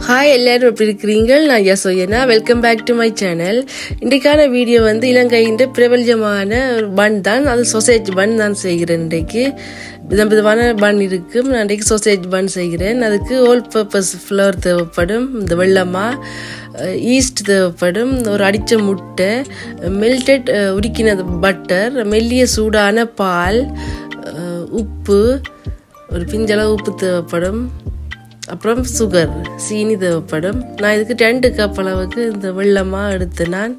hi எல்லாரும் எப்படி இருக்கிறீங்க நான் யசோயனா welcome back to my channel இன்றைக்கான வீடியோ வந்து இலங்கையின் பிரபல்யமான ஒரு பன் தான் அது சொசேஜ் பன் நான் செய்கிறேன் இன்றைக்கு விதம் விதமான பன் இருக்கும் நான் இன்றைக்கு சொசேஜ் பன் செய்கிறேன் அதுக்கு ஓல் பர்பஸ் ஃப்ளவர் தேவைப்படும் இந்த வெள்ளமா ஈஸ்ட் தேவைப்படும் ஒரு அடித்த முட்டை மெல்டட் உருக்கின பட்டர் மெல்லிய சூடான பால் அஹ், உப்பு ஒரு பிஞ்சளவு உப்பு தேவைப்படும் அப்புறம் சுகர் சீனி தேவைப்படும் நான் இதுக்கு ரெண்டு கப் அளவுக்கு இந்த வெள்ளமாக எடுத்து நான்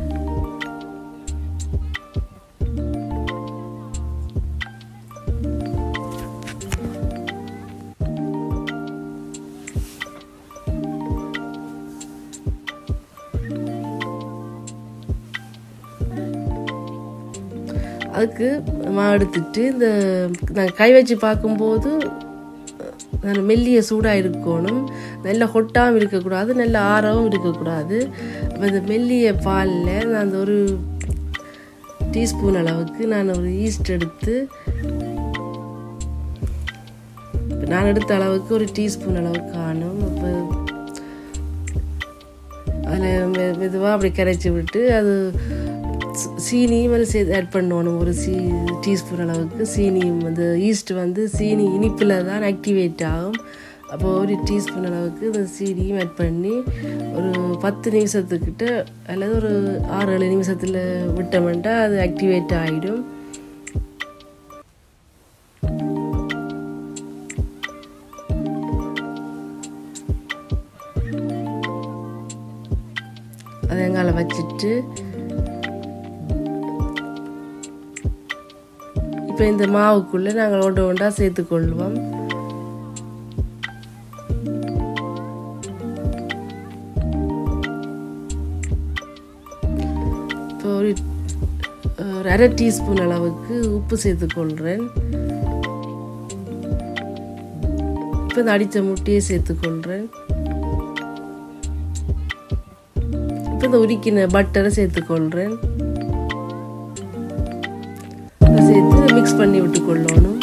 அதுக்கு மா எடுத்துட்டு இந்த நான் கை வச்சு பார்க்கும்போது நல்ல மெல்லிய சூடாக இருக்கணும் நல்ல ஹொட்டாகவும் இருக்கக்கூடாது நல்ல ஆறவும் இருக்கக்கூடாது அப்போ இந்த மெல்லிய பாலில் நான் அந்த ஒரு டீஸ்பூன் அளவுக்கு நான் ஒரு ஈஸ்ட் எடுத்து இப்ப நான் எடுத்த அளவுக்கு ஒரு டீஸ்பூன் அளவுக்கு ஆனும் அப்போ அதில் மெ மெதுவாக அப்படி கரைச்சி விட்டு அது சி- சீனியும் வந்து சேர்த்து ஆட் பண்ணணும் ஒரு சீ டீஸ்பூன் அளவுக்கு சீனியும் வந்து ஈஸ்ட் வந்து சீனி இனிப்பில் தான் ஆக்டிவேட் ஆகும் அப்போ ஒரு டீஸ்பூன் அளவுக்கு இந்த சீனியும் ஆட் பண்ணி ஒரு பத்து நிமிஷத்துக்கிட்ட அல்லது ஒரு ஆறு ஏழு நிமிஷத்தில் விட்டோம்னா அது ஆக்டிவேட் ஆகிடும் அதை எங்கால வச்சுட்டு இப்போ இந்த மாவுக்குள்ளே நாங்கள் ஒன்று ஒன்றா சேர்த்துக்கொள்வோம் இப்போ ஒரு ஒரு அரை டீஸ்பூன் அளவுக்கு உப்பு சேர்த்துக்கொள்கிறேன் இப்போ இந்த அடித்த முட்டையை சேர்த்துக்கொள்கிறேன் இப்போ இந்த உரிக்கின பட்டரை சேர்த்துக்கொள்கிறேன் அதை சேர்த்து மிக்ஸ் பண்ணி விட்டுக்கொள்ளணும்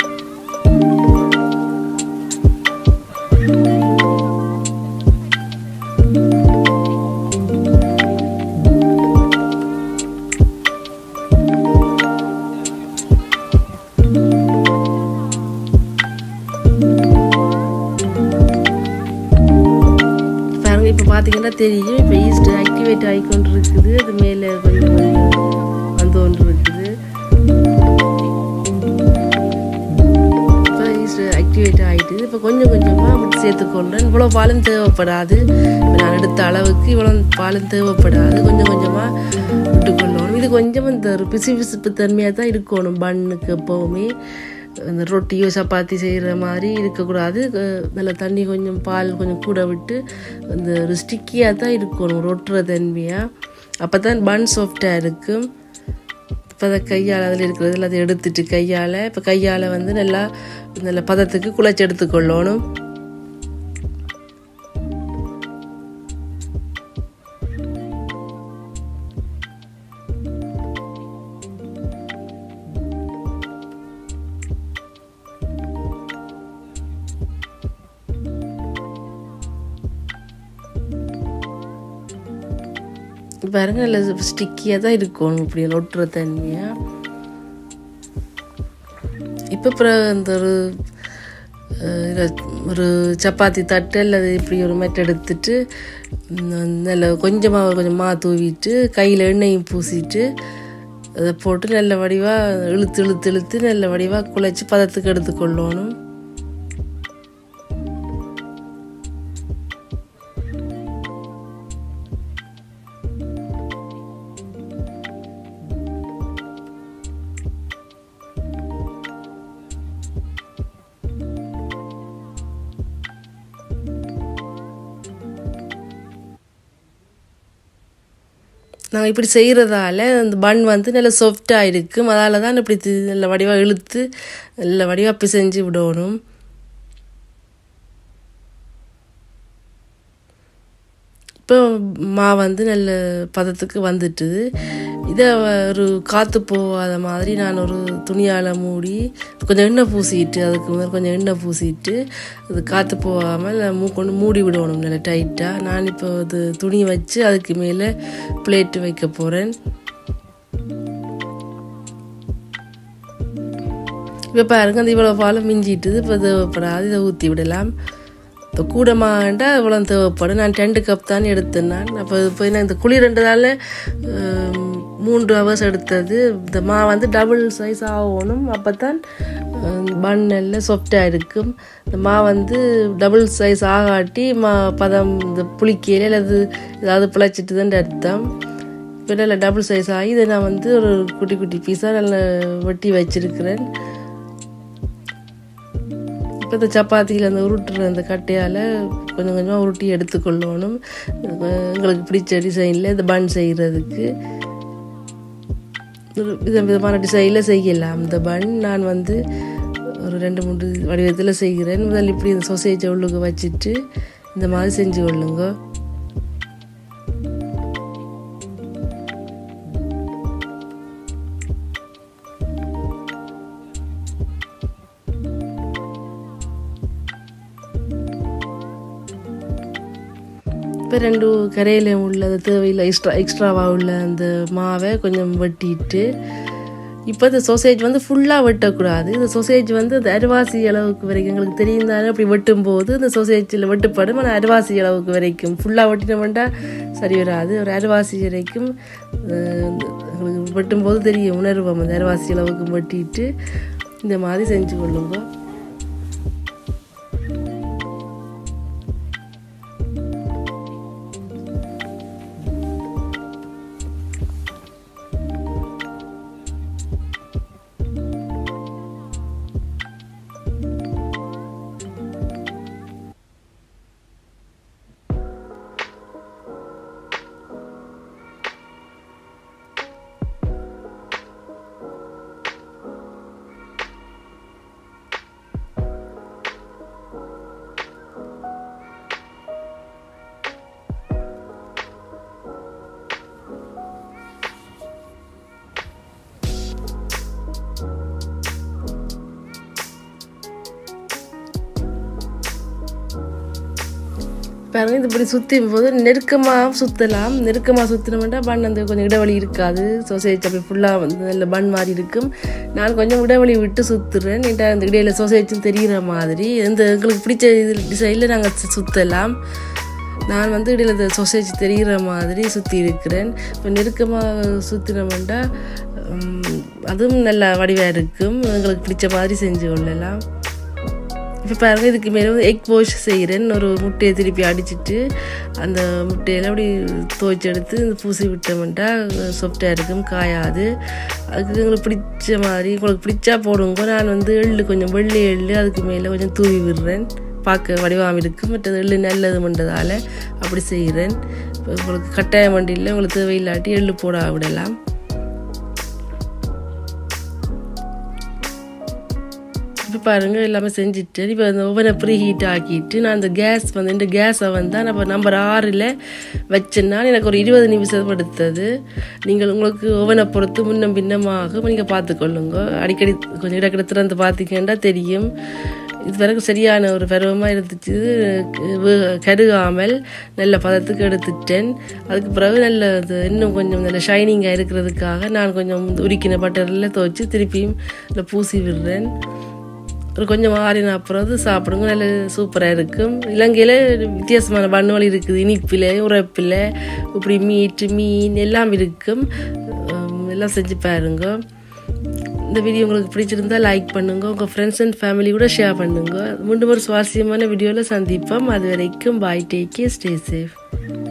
பாருங்க இப்போ பார்த்தீங்கன்னா தெரியும் இப்போ ஈஸ்ட் ஆக்டிவேட் ஆகிக்கொண்டு இருக்குது அது மேலே கொஞ்சம் கொஞ்சம் வந்து கொண்டு இருக்குது இப்போ ஈஸ்ட் ஆக்டிவேட் ஆகிட்டு இப்போ கொஞ்சம் கொஞ்சமாக அப்படி சேர்த்துக்கொள்றேன் இவ்வளோ பாலும் தேவைப்படாது இப்போ நான் எடுத்த அளவுக்கு இவ்வளோ பாலும் தேவைப்படாது கொஞ்சம் கொஞ்சமாக விட்டுக்கொள்ளணும் இது கொஞ்சம் இந்த ஒரு பிசு பிசுப்பு தன்மையாக தான் இருக்கணும் பன்னுக்கு எப்போவுமே இந்த ரொட்டியோ சப்பாத்தி செய்கிற மாதிரி இருக்கக்கூடாது அஹ் நல்ல தண்ணி கொஞ்சம் பால் கொஞ்சம் கூட விட்டு அந்த ஒரு ஸ்டிக்கியாக தான் இருக்கணும் ரொட்டுற தன்மையாக அப்போ தான் பன் சாஃப்டாக இருக்கும் இப்போ அதை கையால் அதில் இருக்கிறது எல்லாத்தையும் எடுத்துட்டு கையால் இப்போ கையால் வந்து நல்லா நல்ல பதத்துக்கு குழைச்சி எடுத்துக்கொள்ளணும் பாருங்க நல்ல ஸ்டிக்கியாக தான் இருக்கணும் இப்படி ஒட்டுற தன்மையாக இப்போ அப்புறம் இந்த ஒரு அஹ், இத ஒரு சப்பாத்தி தட்டு அல்லது இப்படி ஒரு மெட் எடுத்துட்டு ம், நல்ல கொஞ்சமாக கொஞ்சமாக தூவிட்டு கையில் எண்ணெயும் பூசிட்டு அதை போட்டு நல்ல வடிவாக இழுத்து இழுத்து இழுத்து நல்ல வடிவாக குழைச்சி பதத்துக்கு எடுத்துக்கொள்ளணும் நாங்கள் இப்படி செய்கிறதால அந்த பன் வந்து நல்ல சாஃப்டாக இருக்கும் அதால் தான் இப்படி தி- நல்ல வடிவாக இழுத்து நல்ல வடிவாக பிசைஞ்சு விடணும் இப்போ மா வந்து நல்ல பதத்துக்கு வந்துட்டுது இதை ஒரு காற்று போகாத மாதிரி நான் ஒரு துணியால் மூடி கொஞ்சம் எண்ணெய் பூசிட்டு அதுக்கு முதல் கொஞ்சம் எண்ணெய் பூசிட்டு அது காற்று போகாமல் மூ கொண்டு மூடி விடணும் நல்லா டைட்டாக நான் இப்போ அது துணி வச்சு அதுக்கு மேலே பிளேட்டு வைக்க போகிறேன் இப்போ பாருங்க அந்த இவ்வளோ பாலம் மிஞ்சிட்டுது இப்போ தேவைப்படாது இதை ஊற்றி விடலாம் இப்போ கூடமாண்டா இவ்வளோ தேவைப்படும் நான் ரெண்டு கப் தான் எடுத்தேன் நான் அப்போ இப்போ என்ன இந்த குளிரண்டதால் மூன்று ஹவர்ஸ் எடுத்தது இந்த மா வந்து டபுள் சைஸ் ஆகணும் அப்போ தான் பன் எல்லாம் சாஃப்டாக இருக்கும் இந்த மா வந்து டபுள் சைஸ் ஆகாட்டி மா பதம் இந்த புளிக்கையில அல்லது ஏதாவது பிழைச்சிட்டு தான் அர்த்தம் இப்போ நல்லா டபுள் சைஸ் ஆகி இதை நான் வந்து ஒரு குட்டி குட்டி பீஸாக நல்லா வெட்டி வச்சிருக்கிறேன் இப்போ இந்த சப்பாத்தியில் அந்த உருட்டுற அந்த கட்டையால் கொஞ்சம் கொஞ்சமாக உருட்டி எடுத்துக்கொள்ளணும் எங்களுக்கு பிடிச்ச டிசைனில் இந்த பன் செய்கிறதுக்கு வித விதமான டிசைனில் செய்யலாம் இந்த பன் நான் வந்து ஒரு ரெண்டு மூன்று வடிவத்தில் செய்கிறேன் முதல் இப்படி இந்த சொசேஜை உள்ளுக்கு வச்சுட்டு இந்த மாதிரி செஞ்சு கொள்ளுங்க இப்போ ரெண்டு கரையில் உள்ள தேவையில்லை எக்ஸ்ட்ரா எக்ஸ்ட்ராவாக உள்ள அந்த மாவை கொஞ்சம் வெட்டிட்டு இப்போ இந்த சொசேஜ் வந்து ஃபுல்லாக வெட்டக்கூடாது இந்த சொசேஜ் வந்து அந்த அரிவாசி அளவுக்கு வரைக்கும் எங்களுக்கு தெரியும் தானே அப்படி வெட்டும் போது இந்த சொசேஜில் வெட்டுப்படும் ஆனால் அரிவாசி அளவுக்கு வரைக்கும் ஃபுல்லாக வெட்டினோம்னா சரி வராது ஒரு அரிவாசி வரைக்கும் எங்களுக்கு வெட்டும்போது தெரியும் உணர்வோம் அந்த அரிவாசி அளவுக்கு வெட்டிட்டு இந்த மாதிரி செஞ்சு கொள்ளுங்க பாருங்க இது இப்படி சுற்றும் போது நெருக்கமாக சுற்றலாம் நெருக்கமாக சுற்றினோம்னா பன் அந்த கொஞ்சம் இடைவெளி இருக்காது சோசேஜ் அப்படி ஃபுல்லாக வந்து நல்ல பன் மாதிரி இருக்கும் நான் கொஞ்சம் இடைவெளி விட்டு சுற்றுறேன் நீட்டா அந்த இடையில சோசேஜும் தெரிகிற மாதிரி இந்த எங்களுக்கு பிடிச்ச இது டிசைனில் நாங்கள் சுற்றலாம் நான் வந்து இடையில இந்த சொசைட்டி தெரிகிற மாதிரி சுற்றி இருக்கிறேன் இப்போ நெருக்கமாக சுற்றினோம்னா அதுவும் நல்ல வடிவாக இருக்கும் எங்களுக்கு பிடிச்ச மாதிரி செஞ்சு கொள்ளலாம் இப்போ பாருங்க இதுக்கு மேலே வந்து எக் வாஷ் செய்கிறேன் ஒரு முட்டையை திருப்பி அடிச்சிட்டு அந்த முட்டையில் அப்படி துவைச்சி எடுத்து இந்த பூசி விட்டோம்ட்டா சாஃப்டாக இருக்கும் காயாது அதுக்கு எங்களுக்கு பிடிச்ச மாதிரி உங்களுக்கு பிடிச்சா போடுங்க நான் வந்து எள்ளு கொஞ்சம் வெள்ளை எள்ளு அதுக்கு மேலே கொஞ்சம் தூவி விடுறேன் பார்க்க வடிவாக இருக்கும் மற்றது எள்ளு நல்லதுன்றதால அப்படி செய்கிறேன் இப்போ உங்களுக்கு கட்டாயம் வண்டியில் உங்களுக்கு தேவையில்லாட்டி எள்ளு போட விடலாம் இப்போ பாருங்கள் எல்லாமே செஞ்சுட்டு இப்போ அந்த ஓவனை ப்ரீ ஹீட் ஆக்கிட்டு நான் அந்த கேஸ் வந்து இந்த கேஸை வந்து நம்ம நம்பர் ஆறில் வச்சேன்னா எனக்கு ஒரு இருபது நிமிஷம் எடுத்தது நீங்கள் உங்களுக்கு ஓவனை பொறுத்து முன்னம் பின்னமாக நீங்கள் பார்த்துக்கொள்ளுங்க அடிக்கடி கொஞ்சம் இடக்கிட திறந்து பார்த்தீங்கன்னா தெரியும் இது வரைக்கும் சரியான ஒரு பருவமாக இருந்துச்சு கருகாமல் நல்ல பதத்துக்கு எடுத்துட்டேன் அதுக்கு பிறகு நல்ல இது இன்னும் கொஞ்சம் நல்ல ஷைனிங்காக இருக்கிறதுக்காக நான் கொஞ்சம் உரிக்கின பட்டரில் துவைச்சி திருப்பியும் இல்லை பூசி விடுறேன் ஒரு கொஞ்சம் ஆறின அப்புறம் அது சாப்பிடுங்க நல்ல சூப்பராக இருக்கும் இலங்கையில் வித்தியாசமான பண்ணுவல் இருக்குது இனிப்பில் உரைப்பில் இப்படி மீட்டு மீன் எல்லாம் இருக்கும் எல்லாம் செஞ்சு பாருங்க இந்த வீடியோ உங்களுக்கு பிடிச்சிருந்தா லைக் பண்ணுங்க உங்கள் ஃப்ரெண்ட்ஸ் அண்ட் ஃபேமிலி கூட ஷேர் பண்ணுங்க மீண்டும் ஒரு சுவாரஸ்யமான வீடியோவில் சந்திப்போம் அது வரைக்கும் bye take care stay safe